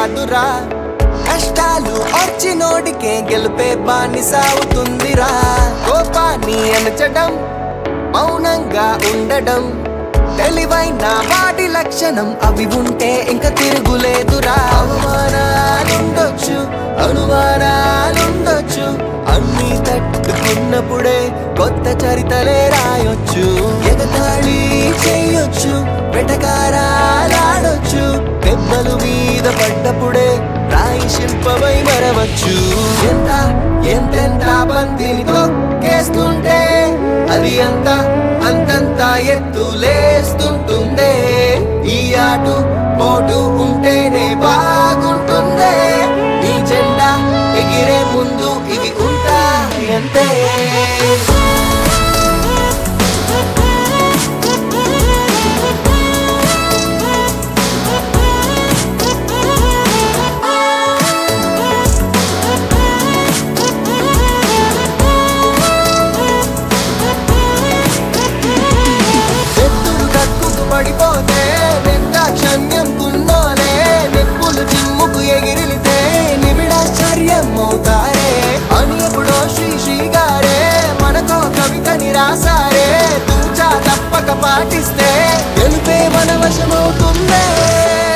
కాదురా కష్టాలు వచ్చినోడికే గెలిపే బానిస అవుతుందిరా కోపాన్ని అణచడం మౌనంగా ఉండడం తెలివైన వాడి లక్షణం అవి ఉంటే ఇంకా తిరుగులేదురా అవమానాలుండొచ్చు అనుమానాలుండొచ్చు అన్ని తట్టుకున్నప్పుడే కొత్త చరితలే రాయొచ్చు ఎగతాళి చేయొచ్చు వెటకారాలాడొచ్చు దెబ్బలు మీద పడ్డప్పుడే రాయి శిల్పమై మరవచ్చు ఎంత ఎంతెంత బంతిని తొక్కేస్తుంటే అది అంత అంతంత ఎత్తులేస్తుంటుందే ఈ ఆటు పోటు ఉంటేనే బాగుంటుందే ఈ జెండా ఎగిరే ముందు ఇవి ఉంటాయి అంతే ఎత్తుడు కక్కుకు పడిపోతే నిర్దాక్షణ్యం కున్నోలే నిప్పులు చిమ్ముకు ఎగిరిలితే నిమిడాశ్చర్యం అవుతారే అని ఎప్పుడో శ్రీ శ్రీ గారే మనకో కవితని రాసారే తూచా తప్పక పాటిస్తే గెలుపే మన వశమవుతుందే